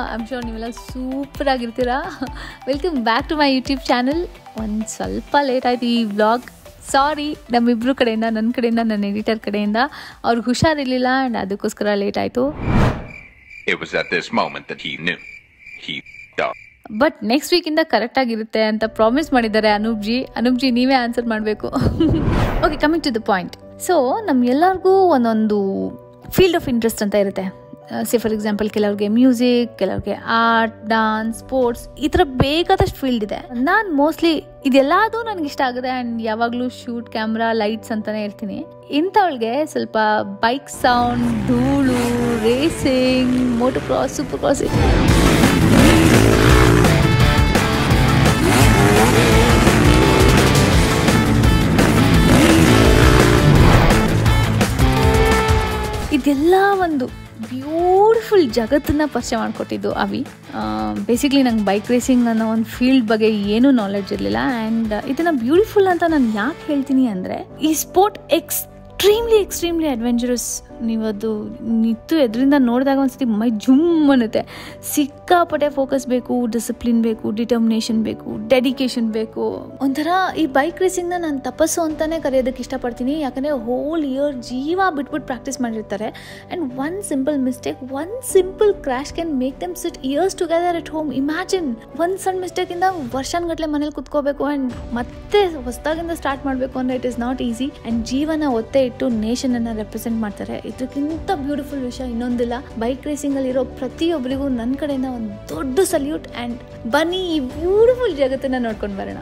I'm sure ನೀವೆಲ್ಲ super ಆಗಿರ್ತೀರಾ welcome back to my YouTube channel ಒಂದು ಸ್ವಲ್ಪ ಲೇಟ್ ಆಯಿತು ಈ ವ್ಲಾಗ್ ಸಾರಿ ನಮ್ಮಿಬ್ಬರು ಕಡೆಯಿಂದ ನನ್ನ ಕಡೆಯಿಂದ ನನ್ನ ಎಡಿಟರ್ ಕಡೆಯಿಂದ ಅವ್ರಿಗೆ ಹುಷಾರಿರಲಿಲ್ಲ ಆ್ಯಂಡ್ ಅದಕ್ಕೋಸ್ಕರ ಲೇಟ್ ಆಯಿತು It was at this moment that he knew. He f***ed up. But next ವೀಕಿಂದ ಕರೆಕ್ಟಾಗಿರುತ್ತೆ ಅಂತ ಪ್ರಾಮಿಸ್ ಮಾಡಿದ್ದಾರೆ ಅನೂಪ್ ಜಿ ಅನೂಪ್ ಜಿ ನೀವೇ ಆನ್ಸರ್ ಮಾಡಬೇಕು okay coming to the point so ನಮ್ಗೆಲ್ಲರಿಗೂ ಒಂದೊಂದು ಫೀಲ್ಡ್ ಆಫ್ ಇಂಟ್ರೆಸ್ಟ್ ಅಂತ ಇರುತ್ತೆ ಸಿ ಫಾರ್ ಎಕ್ಸಾಂಪಲ್ ಕೆಲವ್ರಿಗೆ ಮ್ಯೂಸಿಕ್ ಕೆಲವ್ರಿಗೆ ಆರ್ಟ್ ಡಾನ್ಸ್ ಸ್ಪೋರ್ಟ್ಸ್ ಈ ಥರ ಬೇಕಾದಷ್ಟು ಫೀಲ್ಡ್ ಇದೆ ನಾನು ಮೋಸ್ಟ್ಲಿ ಇದೆಲ್ಲದೂ ನನಗೆ ಇಷ್ಟ ಆಗಿದೆ ಆ್ಯಂಡ್ ಯಾವಾಗಲೂ ಶೂಟ್ ಕ್ಯಾಮ್ರಾ ಲೈಟ್ಸ್ ಅಂತಲೇ ಇರ್ತೀನಿ ಇಂಥವಳಿಗೆ ಸ್ವಲ್ಪ ಬೈಕ್ ಸೌಂಡ್ ಧೂಳು racing motocross supercross ಇದೆಲ್ಲ ಒಂದು ಬ್ಯೂಟಿಫುಲ್ ಜಗತ್ತನ್ನ ಪರಿಚಯ ಮಾಡಿಕೊಟ್ಟಿದ್ದು ಅವಿ ಬೇಸಿಕ್ಲಿ ನಂಗೆ ಬೈಕ್ ರೇಸಿಂಗ್ ಅನ್ನೋ ಒಂದು ಫೀಲ್ಡ್ ಬಗ್ಗೆ ಏನೂ ನಾಲೆಡ್ಜ್ ಇರಲಿಲ್ಲ ಆ್ಯಂಡ್ ಇದನ್ನು ಬ್ಯೂಟಿಫುಲ್ ಅಂತ ನಾನು ಯಾಕೆ ಹೇಳ್ತೀನಿ ಅಂದರೆ ಈ ಸ್ಪೋರ್ಟ್ ಎಕ್ಸ್ಟ್ರೀಮ್ಲಿ ಎಕ್ಸ್ಟ್ರೀಮ್ಲಿ ಅಡ್ವೆಂಚರಸ್ ನೀವು ಅದು ನಿಂತು ಎದರಿಂದ ನೋಡಿದಾಗ ಒಂದ್ಸತಿ ಮೈ ಜುಮ್ ಅನ್ನುತ್ತೆ ಸಿಕ್ಕಾಪಟ್ಟೆ ಫೋಕಸ್ ಬೇಕು ಡಿಸಿಪ್ಲಿನ್ ಬೇಕು ಡಿಟರ್ಮಿನೇಷನ್ ಬೇಕು ಡೆಡಿಕೇಶನ್ ಬೇಕು ಒಂಥರ ಈ ಬೈಕ್ ರೇಸಿಂಗ್ನ ನಾನು ತಪಸ್ಸು ಅಂತಾನೆ ಕರೆಯೋದಕ್ಕೆ ಇಷ್ಟಪಡ್ತೀನಿ ಯಾಕಂದರೆ ಹೋಲ್ ಇಯರ್ ಜೀವ ಬಿಟ್ಬಿಟ್ಟು ಪ್ರಾಕ್ಟೀಸ್ ಮಾಡಿರ್ತಾರೆ and one simple mistake one simple crash can make them sit years together at home imagine ಒಂದು ಸಣ್ಣ ಮಿಸ್ಟೇಕಿಂದ ವರ್ಷನ್ಗಟ್ಲೆ ಮನೇಲಿ ಕುತ್ಕೋಬೇಕು ಆ್ಯಂಡ್ ಮತ್ತೆ ಹೊಸದಾಗಿಂದ ಸ್ಟಾರ್ಟ್ ಮಾಡಬೇಕು ಅಂದರೆ it is not easy and ಜೀವನ ಒತ್ತೆ ಇಟ್ಟು ನೇಷನನ್ನು ರೆಪ್ರೆಸೆಂಟ್ ಮಾಡ್ತಾರೆ ಇದಕ್ಕಿಂತ ಬ್ಯೂಟಿಫುಲ್ ವಿಷಯ ಇನ್ನೊಂದಿಲ್ಲ ಬೈಕ್ ರೇಸಿಂಗಲ್ಲಿ ಇರೋ ಪ್ರತಿಯೊಬ್ಬರಿಗೂ ನನ್ನ ಕಡೆಯಿಂದ ಒಂದು ದೊಡ್ಡ ಸಲ್ಯೂಟ್ ಆ್ಯಂಡ್ ಬನ್ನಿ ಈ ಬ್ಯೂಟಿಫುಲ್ ಜಗತ್ತನ್ನು ನೋಡ್ಕೊಂಡು ಬರೋಣ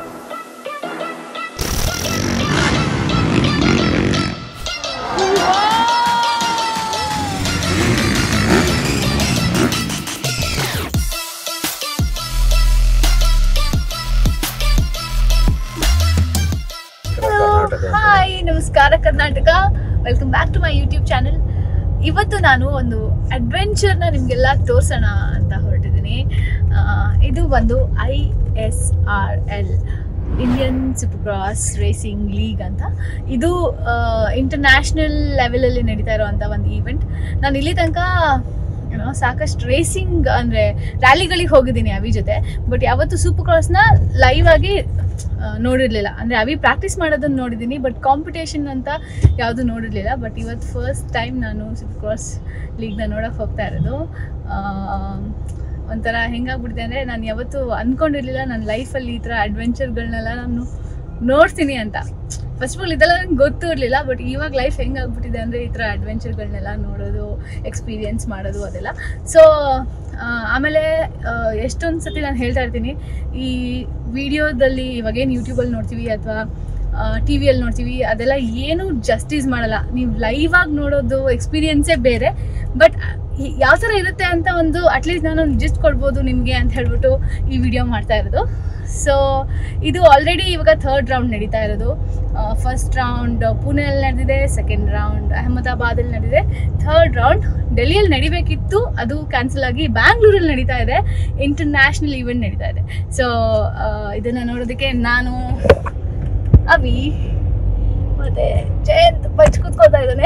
ಹಾಯ್ ನಮಸ್ಕಾರ Karnataka welcome back to my YouTube channel ಇವತ್ತು ನಾನು ಒಂದು ಅಡ್ವೆಂಚರ್ನ ನಿಮಗೆಲ್ಲ ತೋರಿಸೋಣ ಅಂತ ಹೊರಟಿದ್ದೀನಿ ಆ, ಇದು ಒಂದು I S R L Indian supercross racing league ಅಂತ ಇದು ಇಂಟರ್ನ್ಯಾಷನಲ್ ಲೆವೆಲಲ್ಲಿ ನಡೀತಾ ಇರೋವಂಥ ಒಂದು ಈವೆಂಟ್ ನಾನು ಇಲ್ಲಿ ತನಕ ಏನೋ ಸಾಕಷ್ಟು ರೇಸಿಂಗ್ ಅಂದರೆ ರ್ಯಾಲಿಗಳಿಗೆ ಹೋಗಿದ್ದೀನಿ ಅವಿ ಜೊತೆ ಬಟ್ ಯಾವತ್ತೂ ಸೂಪರ್ ಕ್ರಾಸ್ನ ಲೈವ್ ಆಗಿ ಆ, ನೋಡಿರ್ಲಿಲ್ಲ ಅಂದರೆ ಅವಿ ಪ್ರಾಕ್ಟೀಸ್ ಮಾಡೋದನ್ನ ನೋಡಿದ್ದೀನಿ ಬಟ್ ಕಾಂಪಿಟೇಷನ್ ಅಂತ ಯಾವುದು ನೋಡಿರಲಿಲ್ಲ ಬಟ್ ಇವತ್ತು ಫಸ್ಟ್ ಟೈಮ್ ನಾನು ಸೂಪರ್ ಕ್ರಾಸ್ ಲೀಗ್ನ ನೋಡೋಕೆ ಹೋಗ್ತಾ ಇರೋದು ಆ, ಒಂಥರ ಹೆಂಗಾಗ್ಬಿಟ್ಟಿದೆ ಅಂದರೆ ನಾನು ಯಾವತ್ತೂ ಅಂದ್ಕೊಂಡಿರಲಿಲ್ಲ ನನ್ನ ಲೈಫಲ್ಲಿ ಈ ಥರ ಅಡ್ವೆಂಚರ್ಗಳನ್ನೆಲ್ಲ ನಾನು ನೋಡ್ತೀನಿ ಅಂತ ಫಸ್ಟ್ ಆಫ್ ಆಲ್ ಇದೆಲ್ಲ ನಂಗೆ ಗೊತ್ತೂ ಇರಲಿಲ್ಲ ಬಟ್ ಇವಾಗ ಲೈಫ್ ಹೆಂಗಾಗ್ಬಿಟ್ಟಿದೆ ಅಂದರೆ ಈ ಥರ ಅಡ್ವೆಂಚರ್ಗಳನ್ನೆಲ್ಲ ನೋಡೋದು ಎಕ್ಸ್ಪೀರಿಯನ್ಸ್ ಮಾಡೋದು ಅದೆಲ್ಲ ಸೊ ಆಮೇಲೆ ಎಷ್ಟೊಂದು ಸತಿ ನಾನು ಹೇಳ್ತಾ ಇರ್ತೀನಿ ಈ ವಿಡಿಯೋದಲ್ಲಿ ಇವಾಗೇನು ಯೂಟ್ಯೂಬಲ್ಲಿ ನೋಡ್ತೀವಿ ಅಥವಾ ಟಿ ವಿಯಲ್ಲಿ ನೋಡ್ತೀವಿ ಅದೆಲ್ಲ ಏನೂ ಜಸ್ಟಿಸ್ ಮಾಡಲ್ಲ ನೀವು ಲೈವ್ ಆಗಿ ನೋಡೋದು ಎಕ್ಸ್ಪೀರಿಯನ್ಸೇ ಬೇರೆ ಬಟ್ ಯಾವ ಥರ ಇರುತ್ತೆ ಅಂತ ಒಂದು ಅಟ್ಲೀಸ್ಟ್ ನಾನು ಜಿಸ್ಟ್ ಕೊಡ್ಬೋದು ನಿಮಗೆ ಅಂತ ಹೇಳ್ಬಿಟ್ಟು ಈ ವಿಡಿಯೋ ಮಾಡ್ತಾ ಇರೋದು ಸೊ ಇದು ಆಲ್ರೆಡಿ ಇವಾಗ ಥರ್ಡ್ ರೌಂಡ್ ನಡೀತಾ ಇರೋದು ಫಸ್ಟ್ ರೌಂಡ್ ಪುಣೆಯಲ್ಲಿ ನಡೆದಿದೆ ಸೆಕೆಂಡ್ ರೌಂಡ್ ಅಹಮದಾಬಾದಲ್ಲಿ ನಡೆದಿದೆ ಥರ್ಡ್ ರೌಂಡ್ ಡೆಲ್ಲಿಯಲ್ಲಿ ನಡಿಬೇಕಿತ್ತು ಅದು ಕ್ಯಾನ್ಸಲ್ ಆಗಿ ಬ್ಯಾಂಗ್ಳೂರಲ್ಲಿ ನಡೀತಾ ಇದೆ ಇಂಟರ್ನ್ಯಾಷನಲ್ ಈವೆಂಟ್ ನಡೀತಾ ಇದೆ ಸೊ ಇದನ್ನು ನೋಡೋದಕ್ಕೆ ನಾನು ಅವಿ ಮತ್ತೆ ಜಯಂತ್ ಬಚ್ ಕೂತ್ಕೊಳ್ತಾ ಇದ್ದಾನೆ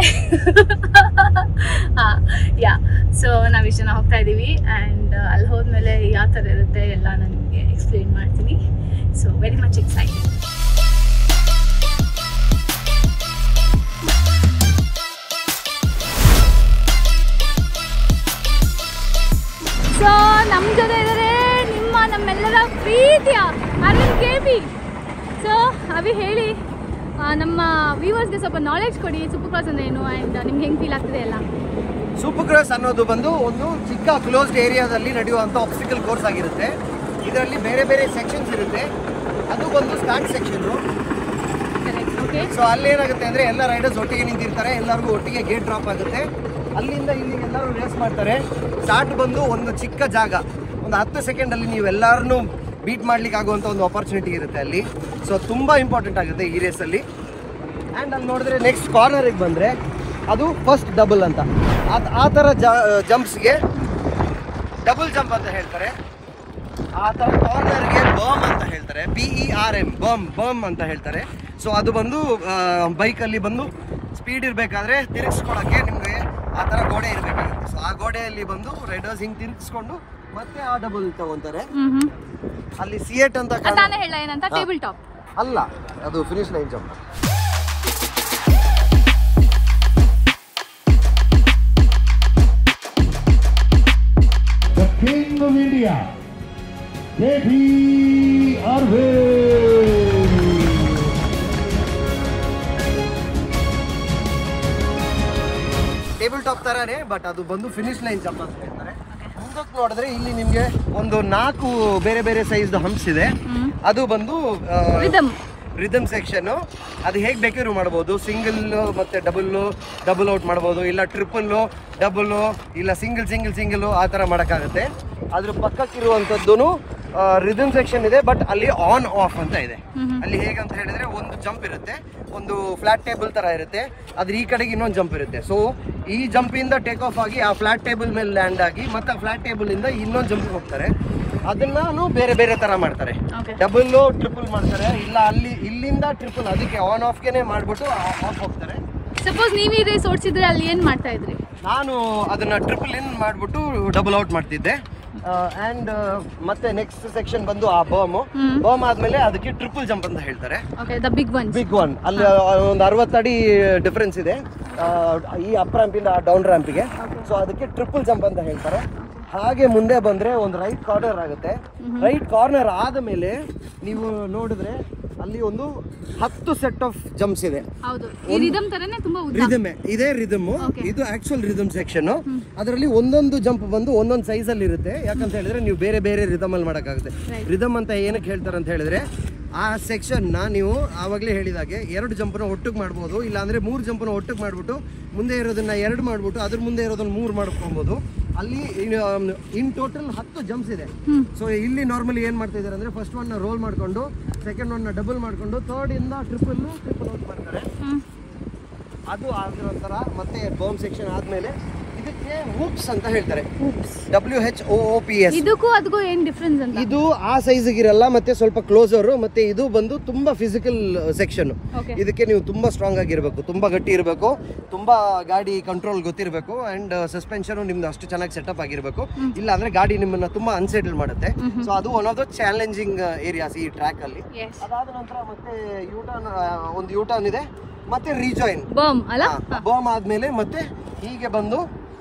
ಹಾಂ ಯಾ ಸೊ ನಾವು ಇಷ್ಟು ಜನ ಹೋಗ್ತಾ ಇದ್ದೀವಿ ಆ್ಯಂಡ್ ಅಲ್ಲಿ ಹೋದ್ಮೇಲೆ ಯಾವ ಥರ ಇರುತ್ತೆ ಎಲ್ಲ ನಾನು ನಿಮಗೆ ಎಕ್ಸ್ಪ್ಲೇನ್ ಮಾಡ್ತೀನಿ so very much excited so ನಮ್ಮ ಜೊತೆ ಇದ್ದಾರೆ ನಿಮ್ಮ ನಮ್ಮೆಲ್ಲರ ಪ್ರೀತಿಯ ಅರವಿಂದ್ ಕೆ ಬಿ ಸೊ ಅವಿ ಹೇಳಿ ಆ, ನಮ್ಮ ವ್ಯೂವರ್ಸ್ಗೆ ಸ್ವಲ್ಪ ನಾಲೆಡ್ಜ್ ಕೊಡಿ ಸೂಪರ್ ಕ್ರಾಸ್ ಅಂದ್ರೆ ಏನು ಆ್ಯಂಡ್ ನಿಮ್ಗೆ ಹೆಂಗೆ ಫೀಲ್ ಆಗ್ತಿದೆ ಎಲ್ಲ ಸೂಪರ್ ಕ್ರಾಸ್ ಅನ್ನೋದು ಬಂದು ಒಂದು ಚಿಕ್ಕ ಕ್ಲೋಸ್ಡ್ ಏರಿಯಾದಲ್ಲಿ ನಡೆಯುವಂಥ ಆಬ್ಸ್ಟಿಕಲ್ ಕೋರ್ಸ್ ಆಗಿರುತ್ತೆ ಇದರಲ್ಲಿ ಬೇರೆ ಬೇರೆ ಸೆಕ್ಷನ್ಸ್ ಇರುತ್ತೆ ಅದು ಬಂದು ಸ್ಟಾರ್ಟ್ ಸೆಕ್ಷನ್ನು ಕರೆಕ್ಟ್ ಓಕೆ ಸೊ ಅಲ್ಲೇನಾಗುತ್ತೆ ಅಂದರೆ ಎಲ್ಲ ರೈಡರ್ಸ್ ಒಟ್ಟಿಗೆ ನಿಂತಿರ್ತಾರೆ ಎಲ್ಲರಿಗೂ ಒಟ್ಟಿಗೆ ಗೇಟ್ ಡ್ರಾಪ್ ಆಗುತ್ತೆ ಅಲ್ಲಿಂದ ಇಲ್ಲಿ ಎಲ್ಲರೂ ರೇಸ್ ಮಾಡ್ತಾರೆ ಸ್ಟಾರ್ಟ್ ಬಂದು ಒಂದು ಚಿಕ್ಕ ಜಾಗ ಒಂದು ಹತ್ತು ಸೆಕೆಂಡಲ್ಲಿ ನೀವು ಎಲ್ಲರನ್ನೂ ಬೀಟ್ ಮಾಡ್ಲಿಕ್ಕೆ ಆಗುವಂಥ ಒಂದು ಆಪರ್ಚುನಿಟಿ ಇರುತ್ತೆ ಅಲ್ಲಿ ಸೊ ತುಂಬ ಇಂಪಾರ್ಟೆಂಟ್ ಆಗುತ್ತೆ ಈ ರೇಸಲ್ಲಿ ಆ್ಯಂಡ್ ಅಲ್ಲಿ ನೋಡಿದ್ರೆ ನೆಕ್ಸ್ಟ್ ಕಾರ್ನರಿಗೆ ಬಂದರೆ ಅದು ಫಸ್ಟ್ ಡಬಲ್ ಅಂತ ಆ- ಆ ಥರ ಜಂಪ್ಸ್ಗೆ ಡಬಲ್ ಜಂಪ್ ಅಂತ ಹೇಳ್ತಾರೆ ಆ ಥರ ಕಾರ್ನರ್ಗೆ ಬಮ್ ಅಂತ ಹೇಳ್ತಾರೆ B E R M berm berm ಅಂತ ಹೇಳ್ತಾರೆ ಸೊ ಅದು ಬಂದು ಬೈಕಲ್ಲಿ ಬಂದು ಸ್ಪೀಡ್ ಇರಬೇಕಾದ್ರೆ ತಿರುಗಿಸ್ಕೊಳಕ್ಕೆ ನಿಮಗೆ ಆ ಥರ ಗೋಡೆ ಇರಬೇಕಾಗುತ್ತೆ ಸೊ ಆ ಗೋಡೆಯಲ್ಲಿ ಬಂದು ರೈಡರ್ಸ್ ಹಿಂಗೆ ತಿರುಗಿಸ್ಕೊಂಡು ಮತ್ತೆ ಆ ಡಬಲ್ ತಗೊಂತಾರೆ ಹ್ಮ್ ಹ್ಮ್ ಅಲ್ಲಿ ಸಿಯೇಟ್ ಅಂತ ಕಾಣೋ- ತಾನೇ ಹೇಳ ಏನಂತ ಟೇಬಲ್ ಟಾಪ್ ಅಲ್ಲ ಅದು finish line jump the King of India, Devi Arvind. Table top ತರಾನೇ ಬಟ್ ಅದು ಬಂದು ಫಿನಿಶ್ ಲೈನ್ ಜಂಪ್ ಅಂತ ಹೇಳ್ತಾರೆ ಮುಂದಕ್ಕೆ ನೋಡಿದ್ರೆ ಇಲ್ಲಿ ನಿಮಗೆ ಒಂದು ನಾಲ್ಕು ಬೇರೆ ಬೇರೆ ಸೈಜ್ ಹಂಪ್ಸ್ ಇದೆ ಅದು ಬಂದು Rhythm. ರಿದಮ್ ಸೆಕ್ಷನ್ ಅದು ಹೇಗೆ ಬೇಕಾದ್ರೂ ಮಾಡ್ಬೋದು ಸಿಂಗಲ್ ಮತ್ತೆ ಡಬಲ್ ಡಬಲ್ ಔಟ್ ಮಾಡ್ಬೋದು ಇಲ್ಲ ಟ್ರಿಪಲ್ ಡಬಲ್ ಇಲ್ಲ ಸಿಂಗಲ್ ಸಿಂಗಲ್ ಸಿಂಗಲ್ ಆ ಥರ ಮಾಡೋಕ್ಕಾಗುತ್ತೆ ಅದ್ರ ಪಕ್ಕಕ್ಕಿರುವಂಥದ್ದು ರಿದಮ್ ಸೆಕ್ಷನ್ ಇದೆ ಬಟ್ ಅಲ್ಲಿ ಆನ್ ಆಫ್ ಅಂತ ಇದೆ ಅಲ್ಲಿ ಹೇಗಂತ ಹೇಳಿದ್ರೆ ಒಂದು ಜಂಪ್ ಇರುತ್ತೆ ಒಂದು ಫ್ಲಾಟ್ ಟೇಬಲ್ ತರ ಇರುತ್ತೆ ಅದ್ರ ಈ ಕಡೆಗೆ ಇನ್ನೊಂದು ಜಂಪ್ ಇರುತ್ತೆ ಸೊ ಈ ಜಂಪ್ ಇಂದ ಟೇಕ್ ಆಫ್ ಆಗಿ ಆ ಫ್ಲಾಟ್ ಟೇಬಲ್ ಮೇಲೆ ಲ್ಯಾಂಡ್ ಆಗಿ ಮತ್ತೆ ಆ ಫ್ಲಾಟ್ ಟೇಬಲ್ ಇಂದ ಇನ್ನೊಂದು ಜಂಪ್ ಹೋಗ್ತಾರೆ ಅದನ್ನು ಬೇರೆ ಬೇರೆ ತರ ಮಾಡ್ತಾರೆ Okay. ಡಬಲ್ ಟ್ರಿಪಲ್ ಮಾಡ್ತಾರೆ ಇಲ್ಲ ಅಲ್ಲಿ ಇಲ್ಲಿಂದ ಟ್ರಿಪಲ್ ಅದಕ್ಕೆ ಆನ್ ಆಫ್ಗೆನೆ ಮಾಡ್ಬಿಟ್ಟು ಆಫ್ ಹೋಗ್ತಾರೆ ಸಪೋಸ್ ನೀವು ಈ ರೇಸ್ ಓಡಿಸಿದ್ರೆ ಅಲ್ಲಿ ಏನ್ ಮಾಡ್ತಾ ಇದ್ರಿ ನಾನು ಅದನ್ನ ಟ್ರಿಪಲ್ ಇನ್ ಮಾಡ್ಬಿಟ್ಟು ಡಬಲ್ ಔಟ್ ಮಾಡ್ತಿದ್ದೆ ಅಂಡ್ ಮತ್ತೆ ನೆಕ್ಸ್ಟ್ ಸೆಕ್ಷನ್ ಬಂದು ಆ ಬಾಮ್ ಬಾಮ್ ಆದ್ಮೇಲೆ ಅದಕ್ಕೆ ಟ್ರಿಪಲ್ ಜಂಪ್ ಅಂತ ಹೇಳ್ತಾರೆ okay the big one big one ಅಲ್ಲಿ ಒಂದು ಅರವತ್ತು ಅಡಿ ಡಿಫ್ರೆನ್ಸ್ ಇದೆ ಆ, ಈ ಅಪ್ ರ್ಯಾಂಪಿಂದ ಡೌನ್ ರ್ಯಾಂಪಿಗೆ ಸೊ ಅದಕ್ಕೆ ಟ್ರಿಪಲ್ ಜಂಪ್ ಅಂತ ಹೇಳ್ತಾರೆ ಹಾಗೆ ಮುಂದೆ ಬಂದ್ರೆ ಒಂದು ರೈಟ್ ಕಾರ್ನರ್ ಆಗುತ್ತೆ ರೈಟ್ ಕಾರ್ನರ್ ಆದ ಮೇಲೆ ನೀವು ನೋಡಿದ್ರೆ ಅಲ್ಲಿ ಒಂದು ಹತ್ತು ಸೆಟ್ ಆಫ್ ಜಂಪ್ಸ್ ಇದೆ ಹೌದು ಈ ರಿದಮ್ ತರನೇ ತುಂಬಾ ಉದ್ದ ರಿದಮ್ ಇದೇ ರಿದಮ್ Okay. ಇದು ಆಕ್ಚುಯಲ್ ರಿದಮ್ ಸೆಕ್ಷನ್ ಅದರಲ್ಲಿ ಒಂದೊಂದು ಜಂಪ್ ಬಂದು ಒಂದೊಂದು ಸೈಜ್ ಅಲ್ಲಿ ಇರುತ್ತೆ ಯಾಕಂತ ಹೇಳಿದ್ರೆ ನೀವು ಬೇರೆ ಬೇರೆ ರಿದಮ್ ಅಲ್ಲಿ ಮಾಡೋಕ್ಕಾಗುತ್ತೆ Right. ರಿದಮ್ ಅಂತ ಏನಕ್ಕೆ ಹೇಳ್ತಾರೆ ಅಂತ ಹೇಳಿದ್ರೆ ಆ ಸೆಕ್ಷನ್ ನ ನೀವು ಆವಾಗಲೇ ಹೇಳಿದಾಗೆ ಎರಡು ಜಂಪ್ನ ಒಟ್ಟಿಗೆ ಮಾಡ್ಬೋದು ಇಲ್ಲ ಅಂದ್ರೆ ಮೂರು ಜಂಪ್ನ ಒಟ್ಟಿಗೆ ಮಾಡ್ಬಿಟ್ಟು ಮುಂದೆ ಇರೋದನ್ನ ಎರಡು ಮಾಡ್ಬಿಟ್ಟು ಅದ್ರ ಮುಂದೆ ಇರೋದನ್ನ ಮೂರು ಮಾಡ್ಕೊಬೋದು ಅಲ್ಲಿ ಇನ್ ಟೋಟಲ್ ಹತ್ತು ಜಂಪ್ಸ್ ಇದೆ ಸೊ ಇಲ್ಲಿ ನಾರ್ಮಲಿ ಏನ್ ಮಾಡ್ತಾ ಇದ್ದಾರೆ ಅಂದ್ರೆ ಫಸ್ಟ್ ಒನ್ ರೋಲ್ ಮಾಡ್ಕೊಂಡು ಸೆಕೆಂಡ್ ಒನ್ ಡಬಲ್ ಮಾಡ್ಕೊಂಡು ಥರ್ಡ್ ಇಂದ ಟ್ರಿಪಲ್ ಟ್ರಿಪಲ್ ಔಟ್ ಮಾಡ್ತಾರೆ ಹ್ಮ್. ಅದು ಆದ ನಂತರ ಮತ್ತೆ ಬಾಂಬ್ ಸೆಕ್ಷನ್ ಆದ್ಮೇಲೆ ಇದಕ್ಕೆ ಹೂಪ್ಸ್ ಅಂತ ಹೇಳ್ತಾರೆ W H O O P S ಇದಕ್ಕೂ ಅದಕ್ಕೂ ಏನ್ ಡಿಫ್ರೆನ್ಸ್ ಅಂತ ಇದು ಆ ಸೈಜ್ಗೆ ಇರಲ್ಲ ಮತ್ತೆ ಸ್ವಲ್ಪ ಕ್ಲೋಸರ್ ಮತ್ತೆ ಇದು ಬಂದು ತುಂಬಾ ಫಿಸಿಕಲ್ ಸೆಕ್ಷನ್ Okay. ಇದಕ್ಕೆ ನೀವು ತುಂಬಾ ಸ್ಟ್ರಾಂಗ್ ಆಗಿರ್ಬೇಕು ತುಂಬಾ ಗಟ್ಟಿ ಇರಬೇಕು ತುಂಬಾ ಗಾಡಿ ಕಂಟ್ರೋಲ್ ಗೊತ್ತಿರಬೇಕು ಅಂಡ್ ಸಸ್ಪೆನ್ಷನ್ ನಿಮ್ದು ಅಷ್ಟು ಚೆನ್ನಾಗಿ ಸೆಟಪ್ ಆಗಿರ್ಬೇಕು ಇಲ್ಲ ಅಂದ್ರೆ ಗಾಡಿ ನಿಮ್ಮನ್ನ ತುಂಬಾ ಅನ್ಸೆಟಲ್ ಮಾಡುತ್ತೆ ಸೊ ಅದು one of the challenging areas ಈ ಟ್ರ್ಯಾಕ್ ಅಲ್ಲಿ ಎಸ್ ಅದಾದ ನಂತರ ಮತ್ತೆ ಯೂಟರ್ನ್ ಒಂದು ಯೂಟರ್ನ್ ಇದೆ ಮತ್ತೆ ರೀಜಾಯಿನ್ ಬಮ್ ಅಲ್ಲ ಬಾಂಬ್ ಆದ್ಮೇಲೆ ಮತ್ತೆ ಹೀಗೆ ಬಂದು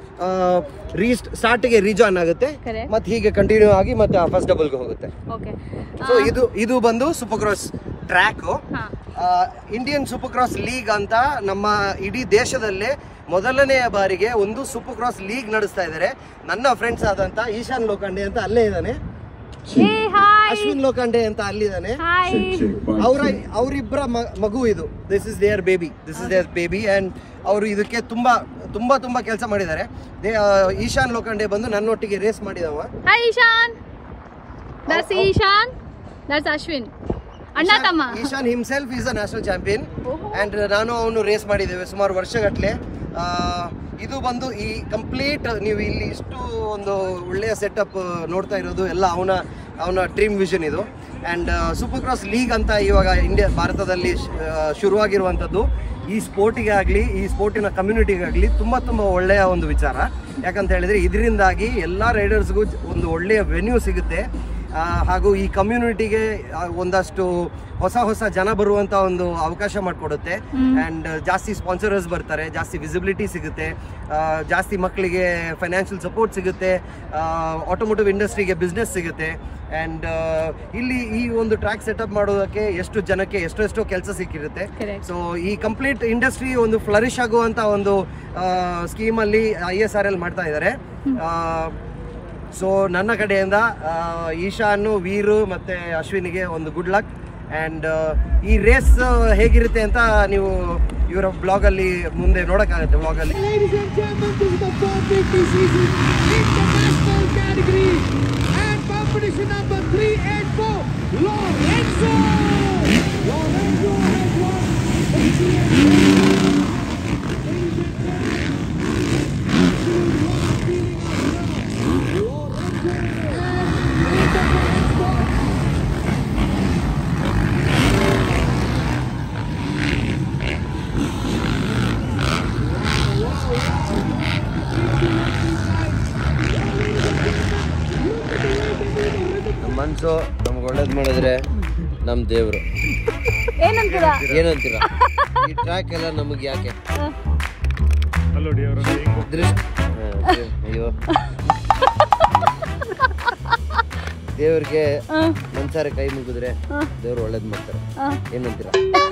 ರೀ ಸ್ಟಾರ್ಟಿಗೆ ರೀಜಾಯ್ನ್ ಆಗುತ್ತೆ Correct. ಮತ್ತೆ ಹೀಗೆ ಕಂಟಿನ್ಯೂ ಆಗಿ ಮತ್ತೆ ಫಸ್ಟ್ ಡಬಲ್ಗೆ ಹೋಗುತ್ತೆ ಓಕೆ ಸೊ ಇದು ಇದು ಬಂದು ಸೂಪರ್ ಕ್ರಾಸ್ ಟ್ರ್ಯಾಕ್ ಹಾ ಇಂಡಿಯನ್ ಸೂಪರ್ ಕ್ರಾಸ್ ಲೀಗ್ ಅಂತ ನಮ್ಮ ಇಡೀ ದೇಶದಲ್ಲೇ ಮೊದಲನೆಯ ಬಾರಿಗೆ ಒಂದು ಸೂಪರ್ ಕ್ರಾಸ್ ಲೀಗ್ ನಡೆಸ್ತಾ ಇದ್ದಾರೆ ನನ್ನ ಫ್ರೆಂಡ್ಸ್ ಆದಂತ ಈಶಾನ್ ಲೋಖಂಡೆ ಅಂತ ಅಲ್ಲೇ ಇದ್ದಾನೆ ಏ ಹಾಯ್ ಅಶ್ವಿನ್ ಲೋಖಂಡೆ ಅಂತ ಅಲ್ಲಿದ್ದಾನೆ ಹಾಯ್ ಅವರ ಅವರಿಬ್ಬರ ಮಗು ಇದು this is their baby this is their baby and ಅವರು ಇದಕ್ಕೆ ತುಂಬಾ ತುಂಬಾ ತುಂಬಾ ಕೆಲಸ ಮಾಡಿದ್ದಾರೆ ದೇ ಈಶಾನ್ ಲೋಖಂಡೆ ಬಂದು ನನ್ನೊಟ್ಟಿಗೆ ರೇಸ್ ಮಾಡಿದವ hi Ishan that's Ishan that's Ashwin ಅಣ್ಣ ತಮ್ಮ Ishan himself is a national champion ಓಹೋ. ಅಂಡ್ ನಾನು ಅವನು ರೇಸ್ ಮಾಡಿದ್ದೇವೆ ಸುಮಾರು ವರ್ಷಗಟ್ಟಲೆ ಇದು ಬಂದು ಈ ಕಂಪ್ಲೀಟ್ ನೀವು ಇಲ್ಲಿ ಇಷ್ಟು ಒಂದು ಒಳ್ಳೆಯ ಸೆಟಪ್ ನೋಡ್ತಾ ಇರೋದು ಎಲ್ಲ ಅವನ ಅವನ ಡ್ರೀಮ್ ವಿಷನ್ ಇದು ಆ್ಯಂಡ್ ಸೂಪರ್ ಕ್ರಾಸ್ ಲೀಗ್ ಅಂತ ಇವಾಗ ಇಂಡಿಯಾ ಭಾರತದಲ್ಲಿ ಶ್- ಆ, ಶುರುವಾಗಿರುವಂಥದ್ದು ಈ ಸ್ಪೋರ್ಟಿಗೆ ಆಗಲಿ ಈ ಸ್ಪೋರ್ಟಿನ ಕಮ್ಯುನಿಟಿಗಾಗಲಿ ತುಂಬ ತುಂಬ ಒಳ್ಳೆಯ ಒಂದು ವಿಚಾರ ಯಾಕಂತ ಹೇಳಿದರೆ ಇದರಿಂದಾಗಿ ಎಲ್ಲ ರೈಡರ್ಸ್ಗೂ ಒಂದು ಒಳ್ಳೆಯ ವೆನ್ಯೂ ಸಿಗುತ್ತೆ ಆ, ಹಾಗೂ ಈ ಕಮ್ಯುನಿಟಿಗೆ ಒಂದಷ್ಟು ಹೊಸ ಹೊಸ ಜನ ಬರುವಂತ ಒಂದು ಅವಕಾಶ ಮಾಡಿಕೊಡುತ್ತೆ ಆ್ಯಂಡ್ ಜಾಸ್ತಿ ಸ್ಪಾನ್ಸರರ್ಸ್ ಬರ್ತಾರೆ ಜಾಸ್ತಿ ವಿಸಿಬಿಲಿಟಿ ಸಿಗುತ್ತೆ ಆ, ಜಾಸ್ತಿ ಮಕ್ಕಳಿಗೆ ಫೈನಾನ್ಷಿಯಲ್ ಸಪೋರ್ಟ್ ಸಿಗುತ್ತೆ ಆಟೋಮೋಟಿವ್ ಇಂಡಸ್ಟ್ರಿಗೆ ಬಿಸ್ನೆಸ್ ಸಿಗುತ್ತೆ ಆ್ಯಂಡ್ ಇಲ್ಲಿ ಈ ಒಂದು ಟ್ರ್ಯಾಕ್ ಸೆಟಪ್ ಮಾಡೋದಕ್ಕೆ ಎಷ್ಟು ಜನಕ್ಕೆ ಎಷ್ಟೆಷ್ಟೋ ಕೆಲಸ ಸಿಕ್ಕಿರುತ್ತೆ Correct. ಸೊ ಈ ಕಂಪ್ಲೀಟ್ ಇಂಡಸ್ಟ್ರಿ ಒಂದು ಫ್ಲರಿಶ್ ಆಗುವಂಥ ಒಂದು ಸ್ಕೀಮಲ್ಲಿ ಐ ಎಸ್ ಆರ್ ಎಲ್ ಮಾಡ್ತಾ ಇದ್ದಾರೆ ಸೊ ನನ್ನ ಕಡೆಯಿಂದ ಆ, ಈಶಾನು ವೀರು ಮತ್ತು ಅಶ್ವಿನಿಗೆ ಒಂದು ಗುಡ್ ಲಕ್ ಆ್ಯಂಡ್ ಈ ರೇಸ್ ಹೇಗಿರುತ್ತೆ ಅಂತ ನೀವು ಇವರ ಬ್ಲಾಗಲ್ಲಿ ಮುಂದೆ ನೋಡೋಕ್ಕಾಗುತ್ತೆ ಬ್ಲಾಗಲ್ಲಿ Ladies and gentlemen, this is the 450 season international category and competition number 384, Lorenzo! Lorenzo has won the TNT. Ladies and gentlemen, absolute one feeling of the Lorenzo and in the grand spot. Bus ನಮ್ಗೆ ಒಳ್ಳೇದು ಮಾಡಿದ್ರೆ ನಮ್ಮ ದೇವರು ಏನಂತೀರಾ ಏನಂತೀರ ಈ track ಎಲ್ಲ ನಮಗೆ ಯಾಕೆ ದೃಷ್ಟಿ ಹಾ, ದೇ- ಅಯ್ಯೋ ದೇವ್ರಿಗೆ ಮನ್ಸಾರೆ ಕೈ ಮುಗಿದ್ರೆ ದೇವ್ರು ಒಳ್ಳೇದು ಮಾಡ್ತಾರೆ ಏನಂತೀರ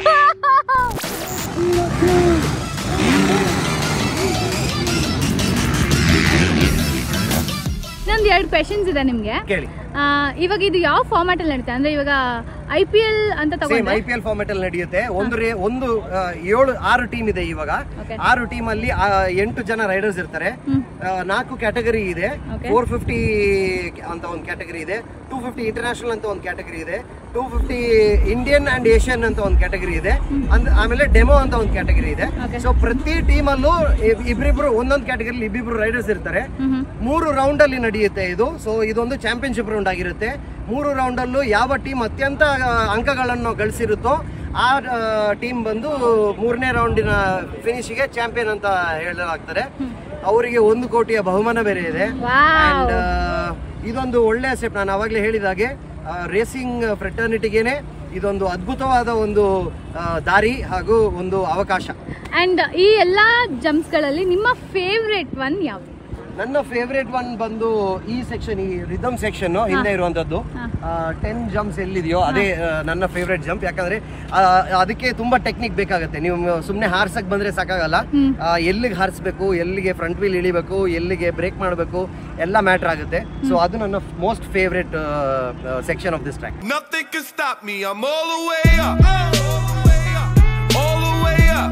ಇನ್ನೊಂದು ಎರಡು ಕ್ವೆಶನ್ಸ್ ಇದೆ ನಿಮಗೆ ಕೇಳಿ ಇವಾಗ ಇದು ಯಾವ ಫಾರ್ಮ್ಯಾಟ್ ಅಲ್ಲಿ ನಡೀತೆ ಅಂದ್ರೆ ಇವಾಗ ಐ ಪಿ ಎಲ್ ಅಂತ ಸೇಮ್ ತಗೊಂಡ್ರೆ ಐ ಪಿ ಎಲ್ ಫಾರ್ಮೆಟ್ ಅಲ್ಲಿ ನಡೆಯುತ್ತೆ ಒಂದು ರೇ ಒಂದು ಆ, ಏಳು ಆರು ಟೀಮ್ ಇದೆ ಇವಾಗ Okay. ಆರು ಟೀಮ್ ಅಲ್ಲಿ ಆ, ಎಂಟು ಜನ ರೈಡರ್ಸ್ ಇರ್ತಾರೆ ಆ, ನಾಲ್ಕು ಕ್ಯಾಟಗರಿ ಇದೆ Okay. ಫೋರ್ ಫಿಫ್ಟಿ ಅಂತ ಒಂದು ಕ್ಯಾಟಗರಿ ಇದೆ ಟೂ ಫಿಫ್ಟಿ ಇಂಟರ್ನ್ಯಾಷನಲ್ ಅಂತ ಒಂದು ಕ್ಯಾಟಗರಿ ಇದೆ two fifty Indian and Asian ಅಂತ ಒಂದು ಕ್ಯಾಟಗರಿ ಇದೆ ಅಂದ್ ಆಮೇಲೆ ಡೆಮೋ ಅಂತ ಒಂದು ಕ್ಯಾಟಗರಿ ಇದೆ Okay. ಸೊ ಪ್ರತಿ ಟೀಮ್ ಅಲ್ಲೂ ಇಬ್- ಇಬ್ರಿಬ್ರು ಒಂದೊಂದು ಕ್ಯಾಟಗರಿ ಇಬ್ಬಿಬ್ರು ರೈಡರ್ಸ್ ಇರ್ತಾರೆ ಮೂರು ರೌಂಡ್ ಅಲ್ಲಿ ನಡೆಯುತ್ತೆ ಇದು ಸೊ ಇದೊಂದು ಚಾಂಪಿಯನ್ಶಿಪ್ ರೌಂಡ್ ಆಗಿರುತ್ತೆ ಮೂರು ರೌಂಡ್ ಅಲ್ಲೂ ಯಾವ ಟೀಮ್ ಅತ್ಯಂತ ಆ, ಅಂಕಗಳನ್ನು ಗಳಿಸಿರುತ್ತೋ ಆ ಟೀಮ್ ಬಂದು ಮೂರನೇ ರೌಂಡಿನ ಫಿನಿಶಿಗೆ ಚಾಂಪಿಯನ್ ಅಂತ ಹೇಳಲಾಗ್ತದೆ ಅವರಿಗೆ ಒಂದು ಕೋಟಿಯ ಬಹುಮಾನ ಬೇರೆ ಇದೆ Wow. ಅಂಡ್ ಇದೊಂದು ಒಳ್ಳೆಯ ಸ್ಟೆಪ್ ನಾನು ಅವಾಗಲೇ ಹೇಳಿದಾಗೆ ರೇಸಿಂಗ್ ಫ್ರೆಟರ್ನಿಟಿಗೇನೆ ಇದೊಂದು ಅದ್ಭುತವಾದ ಒಂದು ಆ, ದಾರಿ ಹಾಗೂ ಒಂದು ಅವಕಾಶ ಅಂಡ್ ಈ ಎಲ್ಲಾ ಜಂಪ್ಸ್ಗಳಲ್ಲಿ ನಿಮ್ಮ ಫೇವ್ರೇಟ್ ಒನ್ ಯಾವುದು ನನ್ನ ಫೇವ್ರೇಟ್ ಒನ್ ಬಂದು ಈ ಸೆಕ್ಷನ್ ಈ ರಿದಮ್ ಸೆಕ್ಷನ್ ಹಿಂದೆ ಇರುವಂತದ್ದು ಟೆನ್ ಜಂಪ್ಸ್ ಎಲ್ಲಿದೆಯೋ ಅದೇ ಆ, ನನ್ನ ಫೇವ್ರೇಟ್ ಜಂಪ್ ಯಾಕಂದ್ರೆ ಆ, ಅದಕ್ಕೆ ತುಂಬಾ ಟೆಕ್ನಿಕ್ ಬೇಕಾಗುತ್ತೆ ನೀವು ಸುಮ್ಮನೆ ಹಾರ್ಸಕ್ ಬಂದ್ರೆ ಸಾಕಾಗಲ್ಲ ಆ, ಎಲ್ಲಿಗೆ ಹಾರಿಸ್ಬೇಕು ಎಲ್ಲಿಗೆ ಫ್ರಂಟ್ ವೀಲ್ ಇಳಿಬೇಕು ಎಲ್ಲಿಗೆ ಬ್ರೇಕ್ ಮಾಡಬೇಕು ಎಲ್ಲ ಮ್ಯಾಟರ್ ಆಗುತ್ತೆ ಸೊ ಅದು ನನ್ನ most favourite section of this track Nothing can stop me. I'm all the way up. All the way up.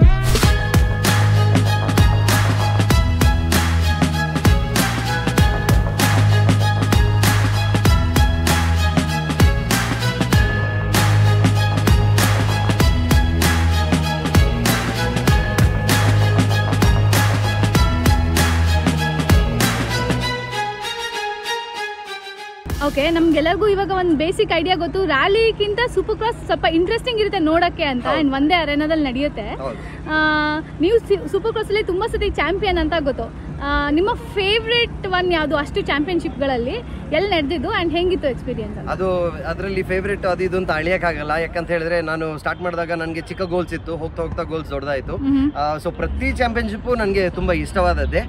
Okay ನಮ್ಗೆಲ್ಲರಿಗೂ ಇವಾಗ ಒಂದು ಬೇಸಿಕ್ ಐಡಿಯಾ ಗೊತ್ತು ರ್ಯಾಲಿಗಿಂತ ಸೂಪರ್ ಕ್ರಾಸ್ ಸ್ವಲ್ಪ ಇಂಟ್ರೆಸ್ಟಿಂಗ್ ಇರುತ್ತೆ ನೋಡಕ್ಕೆ ಅಂತ ಅಂಡ್ ಒಂದೇ ಅರೇನಾದಲ್ಲಿ ನಡೆಯುತ್ತೆ ಹೌದು. ಆ, ನೀವು ಸೂಪರ್ ಕ್ರಾಸಲ್ಲಿ ತುಂಬ ಸತಿ ಚಾಂಪಿಯನ್ ಅಂತ ಗೊತ್ತು ಆ, ನಿಮ್ಮ ಫೇವ್ರೇಟ್ ಒನ್ ಯಾವುದು ಅಷ್ಟು ಚಾಂಪಿಯನ್ಶಿಪ್ಗಳಲ್ಲಿ ಎಲ್ಲಿ ನಡೆದಿದ್ದು ಆ್ಯಂಡ್ ಹೆಂಗಿತ್ತು ಎಕ್ಸ್ಪೀರಿಯನ್ಸ್ ಅಂತ ಅದು ಅದರಲ್ಲಿ ಫೇವ್ರೇಟ್ ಅದು ಇದು ಅಂತ ಅಳಿಯಕ್ಕಾಗಲ್ಲ ಯಾಕಂತ ಹೇಳಿದ್ರೆ ನಾನು ಸ್ಟಾರ್ಟ್ ಮಾಡಿದಾಗ ನನಗೆ ಚಿಕ್ಕ ಗೋಲ್ಸ್ ಇತ್ತು ಹೋಗ್ತಾ ಹೋಗ್ತಾ ಗೋಲ್ಸ್ ದೊಡ್ಡದಾಯಿತು ಸೊ ಪ್ರತಿ ಚಾಂಪಿಯನ್ಶಿಪ್ಪು ನನಗೆ ತುಂಬ ಇಷ್ಟವಾದದ್ದೇ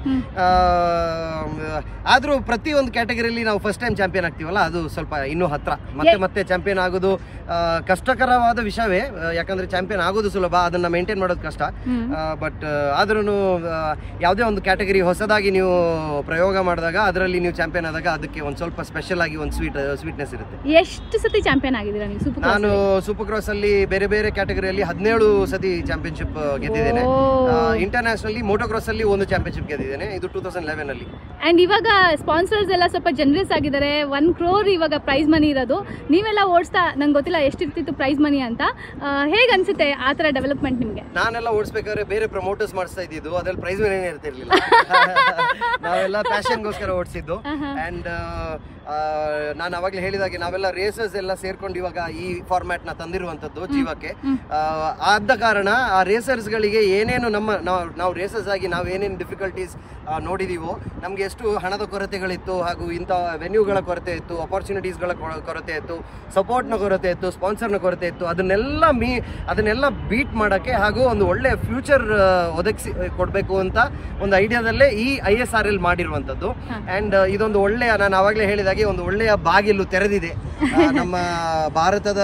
ಆದರೂ ಪ್ರತಿ ಒಂದು ಕ್ಯಾಟಗರಿಯಲ್ಲಿ ನಾವು ಫಸ್ಟ್ ಟೈಮ್ ಚಾಂಪಿಯನ್ ಆಗ್ತೀವಲ್ಲ ಅದು ಸ್ವಲ್ಪ ಇನ್ನೂ ಹತ್ರ ಮತ್ತೆ ಮತ್ತೆ ಚಾಂಪಿಯನ್ ಆಗೋದು ಆ, ಕಷ್ಟಕರವಾದ ವಿಷಯವೇ ಆ, ಯಾಕಂದ್ರೆ ಚಾಂಪಿಯನ್ ಆಗೋದು ಸುಲಭ ಅದನ್ನ ಮೇಂಟೈನ್ ಮಾಡೋದು ಕಷ್ಟ ಬಟ್ ಆದ್ರೂ ಯಾವುದೇ ಒಂದು ಕ್ಯಾಟಗರಿ ಹೊಸದಾಗಿ ನೀವು ಪ್ರಯೋಗ ಮಾಡಿದಾಗ ಅದರಲ್ಲಿ ನೀವು ಚಾಂಪಿಯನ್ ಆದಾಗ ಅದಕ್ಕೆ ಒಂದು ಸ್ವಲ್ಪ ಸ್ಪೆಷಲ್ ಆಗಿ ಒಂದು ಸ್ವೀಟ್ ಸ್ವೀಟ್ನೆಸ್ ಇರುತ್ತೆ ಎಷ್ಟು ಸತಿ ಚಾಂಪಿಯನ್ ಆಗಿದ್ದೀರಾ ನೀವು ಸೂಪರ್ ನಾನು ಸೂಪರ್ ಕ್ರಾಸ್ ಅಲ್ಲಿ ಬೇರೆ ಬೇರೆ ಕ್ಯಾಟಗರಿಯಲ್ಲಿ ಹದಿನೇಳು ಸತಿ ಚಾಂಪಿಯನ್ಶಿಪ್ ಗೆದ್ದಿದ್ದೇನೆ ಓ. ಇಂಟರ್ನ್ಯಾಷನಲಿ ಮೋಟೋ ಕ್ರಾಸ್ ಅಲ್ಲಿ ಒಂದು ಚಾಂಪಿಯನ್ಶಿಪ್ ಗೆದ್ದಿದ್ದೇನೆ ಇದು ಟೂ ತೌಸಂಡ್ ಲೆವೆನ್ ಅಲ್ಲಿ ಆ್ಯಂಡ್ ಇವಾಗ ಸ್ಪಾನ್ಸರ್ಸ್ ಎಲ್ಲ ಸ್ವಲ್ಪ ಜನರಸ್ ಆಗಿದ್ದಾರೆ ಒನ್ ಕ್ರೋರ್ ಇವಾಗ ಪ್ರೈಸ್ ಮನಿ ಇರೋದು ನೀವೆಲ್ಲ ಓಡಿಸ್ತಾ ನಂಗೆ ಗೊತ್ತಿಲ್ಲ ಎಷ್ಟಿರ್ತಿತ್ತು ಪ್ರೈಸ್ ಮನಿ ಅಂತ ಹೇಗೆ ಅನ್ಸುತ್ತೆ ಆ ಥರ ಡೆವಲಪ್ಮೆಂಟ್ ನಿಮಗೆ ನಾನೆಲ್ಲ ಓಡಿಸ್ಬೇಕಾದ್ರೆ ಬೇರೆ ಪ್ರಮೋಟರ್ಸ್ ಮಾಡಿಸ್ತಾ ಇದ್ದಿದ್ದು ಅದ್ರಲ್ಲಿ ಪ್ರೈಸ್ ಏನೇ ಇರ್ತಿರ್ಲಿಲ್ಲ ನಾವೆಲ್ಲ ಪ್ಯಾಷನ್ಗೋಸ್ಕರ ಓಡಿಸಿದ್ದು ಅಂಡ್ ನಾನು ಅವಾಗಲೇ ಹೇಳಿದಾಗೆ ನಾವೆಲ್ಲ ರೇಸರ್ಸ್ ಎಲ್ಲ ಸೇರ್ಕೊಂಡು ಇವಾಗ ಈ ಫಾರ್ಮ್ಯಾಟ್ ನ ತಂದಿರುವಂತದ್ದು ಜೀವಕ್ಕೆ ಆ, ಆದ ಕಾರಣ ಆ ರೇಸರ್ಸ್ ಗಳಿಗೆ ಏನೇನು ನಮ್ಮ ನಾವು ನಾವು ರೇಸರ್ಸ್ ಆಗಿ ನಾವು ಏನೇನು ಡಿಫಿಕಲ್ಟೀಸ್ ನೋಡಿದೀವೋ ನಮ್ಗೆ ಎಷ್ಟು ಹಣದ ಕೊರತೆಗಳಿತ್ತು ಹಾಗೂ ಇಂಥ ವೆನ್ಯೂಗಳ ಕೊರತೆ ಇತ್ತು ಅಪಾರ್ಚುನಿಟೀಸ್ಗಳ ಕೊರತೆ ಇತ್ತು ಸಪೋರ್ಟ್ನ ಕೊರತೆ ಇತ್ತು ಸ್ಪಾನ್ಸರ್ನ ಕೊರತೆ ಇತ್ತು ಅದನ್ನೆಲ್ಲ ಮೀ ಅದನ್ನೆಲ್ಲ ಬೀಟ್ ಮಾಡೋಕ್ಕೆ ಹಾಗೂ ಒಂದು ಒಳ್ಳೆ ಫ್ಯೂಚರ್ ಒದಗಿಸಿ ಕೊಡಬೇಕು ಅಂತ ಒಂದು ಐಡಿಯಾದಲ್ಲೇ ಈ ಐ ಎಸ್ ಆರ್ ಎಲ್ ಮಾಡಿರುವಂಥದ್ದು ಆ್ಯಂಡ್ ಇದೊಂದು ಒಳ್ಳೆಯ ನಾನು ಆವಾಗಲೇ ಹೇಳಿದಾಗೆ ಒಂದು ಒಳ್ಳೆಯ ಬಾಗಿಲು ತೆರೆದಿದೆ ಆ, ನಮ್ಮ ಭಾರತದ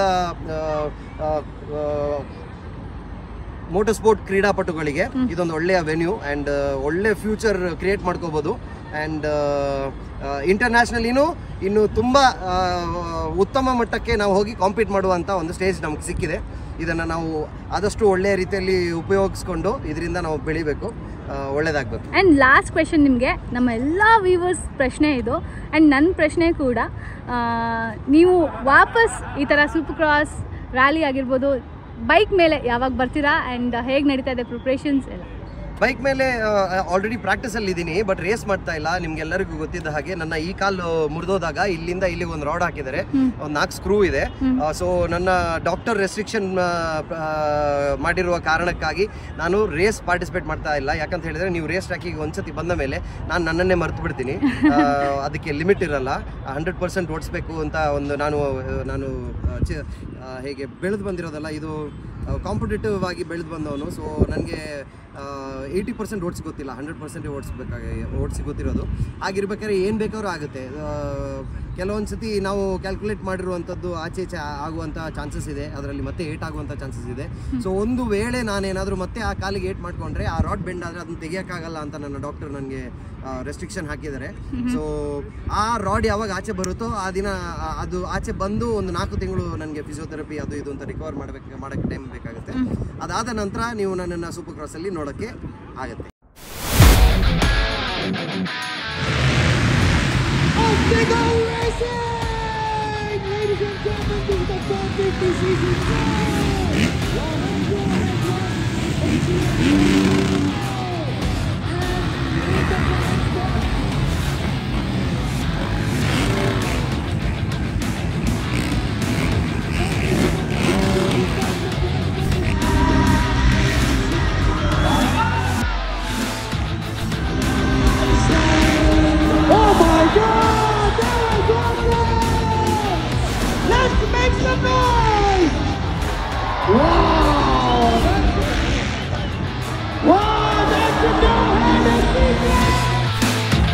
ಮೋಟರ್ ಸ್ಪೋರ್ಟ್ ಕ್ರೀಡಾಪಟುಗಳಿಗೆ ಇದೊಂದು ಒಳ್ಳೆಯ ವೆನ್ಯೂ ಆ್ಯಂಡ್ ಒಳ್ಳೆ ಫ್ಯೂಚರ್ ಕ್ರಿಯೇಟ್ ಮಾಡ್ಕೋಬೋದು ಆ್ಯಂಡ್ ಇಂಟರ್ನ್ಯಾಷನಲಿನೂ ಇನ್ನು ತುಂಬ ಆ, ಉತ್ತಮ ಮಟ್ಟಕ್ಕೆ ನಾವು ಹೋಗಿ ಕಾಂಪೀಟ್ ಮಾಡುವಂಥ ಒಂದು ಸ್ಟೇಜ್ ನಮ್ಗೆ ಸಿಕ್ಕಿದೆ ಇದನ್ನು ನಾವು ಆದಷ್ಟು ಒಳ್ಳೆಯ ರೀತಿಯಲ್ಲಿ ಉಪಯೋಗಿಸ್ಕೊಂಡು ಇದರಿಂದ ನಾವು ಬೆಳಿಬೇಕು ಆ, ಒಳ್ಳೆಯದಾಗಬೇಕು ಆ್ಯಂಡ್ ಲಾಸ್ಟ್ ಕ್ವೆಶನ್ ನಿಮಗೆ ನಮ್ಮ ಎಲ್ಲ ವ್ಯೂವರ್ಸ್ ಪ್ರಶ್ನೆ ಇದು ಆ್ಯಂಡ್ ನನ್ನ ಪ್ರಶ್ನೆ ಕೂಡ ಆ, ನೀವು ವಾಪಸ್ ಈ ಥರ ಸೂಪರ್ ಕ್ರಾಸ್ ರ್ಯಾಲಿ ಆಗಿರ್ಬೋದು ಬೈಕ್ ಮೇಲೆ ಯಾವಾಗ ಬರ್ತೀರಾ ಆ್ಯಂಡ್ ಹೇಗೆ ನಡೀತಾ ಇದೆ ಪ್ರಿಪ್ರೇಷನ್ಸ್ ಎಲ್ಲ ಬೈಕ್ ಮೇಲೆ ಆಲ್ರೆಡಿ ಪ್ರಾಕ್ಟೀಸಲ್ಲಿ ಇದ್ದೀನಿ ಬಟ್ ರೇಸ್ ಮಾಡ್ತಾ ಇಲ್ಲ ನಿಮ್ಗೆಲ್ಲರಿಗೂ ಗೊತ್ತಿದ್ದ ಹಾಗೆ ನನ್ನ ಈ ಕಾಲು ಮುರಿದೋದಾಗ ಇಲ್ಲಿಂದ ಇಲ್ಲಿಗೆ ಒಂದು ರಾಡ್ ಹಾಕಿದ್ದಾರೆ ಒಂದು ನಾಲ್ಕು ಸ್ಕ್ರೂ ಇದೆ ಸೊ ನನ್ನ ಡಾಕ್ಟರ್ ರೆಸ್ಟ್ರಿಕ್ಷನ್ ಮಾಡಿರುವ ಕಾರಣಕ್ಕಾಗಿ ನಾನು ರೇಸ್ ಪಾರ್ಟಿಸಿಪೇಟ್ ಮಾಡ್ತಾ ಇಲ್ಲ ಯಾಕಂತ ಹೇಳಿದ್ರೆ ನೀವು ರೇಸ್ ಟ್ರ್ಯಾಕಿಗೆ ಒಂದ್ಸತಿ ಬಂದ ಮೇಲೆ ನಾನು ನನ್ನನ್ನೇ ಮರ್ತು ಬಿಡ್ತೀನಿ ಆ, ಅದಕ್ಕೆ ಲಿಮಿಟ್ ಇರಲ್ಲ ಹಂಡ್ರೆಡ್ ಪರ್ಸೆಂಟ್ ಓಡಿಸ್ಬೇಕು ಅಂತ ಒಂದು ನಾನು ನಾನು ಆ, ಚಿ- ಆ, ಹೇಗೆ ಬೆಳೆದು ಬಂದಿರೋದಲ್ಲ ಇದು ಕಾಂಪಿಟೇಟಿವ್ ಆಗಿ ಬೆಳೆದು ಬಂದವನು ಸೊ ನನಗೆ ಏಯ್ಟಿ ಪರ್ಸೆಂಟ್ ಓಡಿಸಿ ಗೊತ್ತಿಲ್ಲ ಹಂಡ್ರೆಡ್ ಪರ್ಸೆಂಟ್ ಓಡಿಸ್ಬೇಕಾಗಿ ಓಡಿಸಿ ಗೊತ್ತಿರೋದು ಆಗಿರ್ಬೇಕಾದ್ರೆ ಏನು ಬೇಕಾದ್ರೂ ಆಗುತ್ತೆ ಆ, ಕೆಲವೊಂದು ಸತಿ ನಾವು ಕ್ಯಾಲ್ಕುಲೇಟ್ ಮಾಡಿರುವಂಥದ್ದು ಆಚೆ ಈಚೆ ಆಗುವಂಥ ಚಾನ್ಸಸ್ ಇದೆ ಅದರಲ್ಲಿ ಮತ್ತೆ ಏಟ್ ಆಗುವಂಥ ಚಾನ್ಸಸ್ ಇದೆ ಸೊ ಒಂದು ವೇಳೆ ನಾನೇನಾದರೂ ಮತ್ತೆ ಆ ಕಾಲಿಗೆ ಏಟ್ ಮಾಡ್ಕೊಂಡ್ರೆ ಆ ರಾಡ್ ಬೆಂಡ್ ಆದರೆ ಅದನ್ನ ತೆಗಿಯೋಕ್ಕಾಗಲ್ಲ ಅಂತ ನನ್ನ ಡಾಕ್ಟರ್ ನನಗೆ ರೆಸ್ಟ್ರಿಕ್ಷನ್ ಹಾಕಿದ್ದಾರೆ ಸೊ ಆ ರಾಡ್ ಯಾವಾಗ ಆಚೆ ಬರುತ್ತೋ ಆ ದಿನ ಆ- ಅದು ಆಚೆ ಬಂದು ಒಂದು ನಾಲ್ಕು ತಿಂಗಳು ನನಗೆ ಫಿಸಿಯೋಥೆರಪಿ ಅದು ಇದು ಅಂತ ರಿಕವರ್ ಮಾಡಬೇಕು ಮಾಡೋಕ್ಕೆ ಟೈಮ್ ಬೇಕಾಗುತ್ತೆ ಅದಾದ ನಂತರ ನೀವು ನನ್ನನ್ನು ಸೂಪರ್ ಕ್ರಾಸಲ್ಲಿ ನೋಡೋಕ್ಕೆ ಆಗುತ್ತೆ Oswego Racing! Ladies and gentlemen, this is the 450 season two. Lorenzo has won Oh my God! That was awesome! Let's make some noise! Wow! That's, wow! That's a no-handed secret!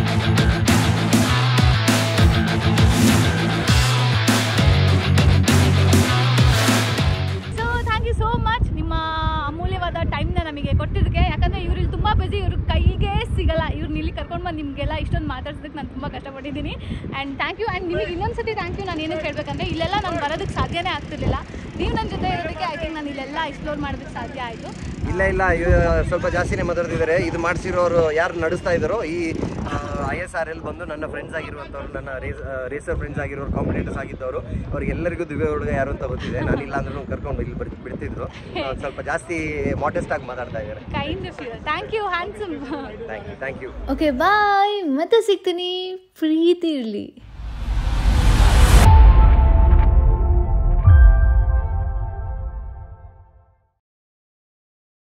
So thank you so much ನಿಮ್ಮ ಅಮೂಲ್ಯವಾದ ಟೈಮ್ನ ನಮಗೆ ಕೊಟ್ಟಿದ್ದಕ್ಕೆ ಯಾಕಂದರೆ ಇವ್ರು ಇಲ್ಲಿ ತುಂಬ ಬಿಸಿ ಇವ್ರ ಕೈಗೆ ಸಿಗಲ್ಲ ಇವ್ರನ್ನ ಇಲ್ಲಿ ಕರ್ಕೊಂಡು ಬಂದು ನಿಮಗೆಲ್ಲ ಇಷ್ಟೊಂದು ಮಾತಾಡ್ಸೋದಕ್ಕೆ ನಾನು ತುಂಬ ಕಷ್ಟಪಟ್ಟಿದ್ದೀನಿ ಆ್ಯಂಡ್ ಥ್ಯಾಂಕ್ ಯು ಆ್ಯಂಡ್ ನಿಮಗೆ ಇನ್ನೊಂದು ಸತಿ ಥ್ಯಾಂಕ್ ಯು ನಾನು ಏನಕ್ಕೆ ಹೇಳ್ಬೇಕಂದ್ರೆ ಇಲ್ಲೆಲ್ಲ ನಾನು ಬರೋದಕ್ಕೆ ಸಾಧ್ಯನೇ ಆಗ್ತಿರ್ಲಿಲ್ಲ ನೀವು ನನ್ನ ಜೊತೆ ಇರೋದಕ್ಕೆ ಐ ಥಿಂಕ್ ನಾನು ಇಲ್ಲೆಲ್ಲ ಎಕ್ಸ್ಪ್ಲೋರ್ ಮಾಡೋದಕ್ಕೆ ಸಾಧ್ಯ ಆಯಿತು ಇಲ್ಲ ಇಲ್ಲ ಇವ್ ಸ್ವಲ್ಪ ಜಾಸ್ತಿನೇ ಮಾತಾಡ್ತಿದ್ದಾರೆ ಇದು ಮಾಡಿಸಿರೋರು ಯಾರು ನಡೆಸ್ತಾ ಇದ್ದಾರೋ ಈ ಐ ಎಸ್ ಆರ್ ಎಲ್ ಬಂದು ನನ್ನ ಫ್ರೆಂಡ್ಸ್ ಆಗಿರುವಂಥವ್ರು ನನ್ನ ರೇಸ್ ರೇಸರ್ ಫ್ರೆಂಡ್ಸ್ ಆಗಿರೋರು ಕಾಂಪಿಟೇಟರ್ಸ್ ಆಗಿದ್ದವರು ಅವ್ರಿಗೆಲ್ಲರಿಗೂ ದಿವ್ಯ ಹುಡುಗ ಯಾರು ಅಂತ ಗೊತ್ತಿದೆ ನಾನು ಇಲ್ಲ ಅಂದ್ರೂ ಕರ್ಕೊಂಡು ಇಲ್ಲಿ ಬಿಡ್ ಬಿಡ್ತಿದ್ರು ಆ, ಸ್ವಲ್ಪ ಜಾಸ್ತಿ ಮಾಡೆಸ್ಟ್ ಆಗಿ ಮಾತಾಡ್ತಾ ಇದ್ದಾರೆ kind of you thank you handsome thank you thank you okay bye ಮತ್ತೆ ಸಿಗ್ತೀನಿ ಪ್ರೀತಿ ಇರಲಿ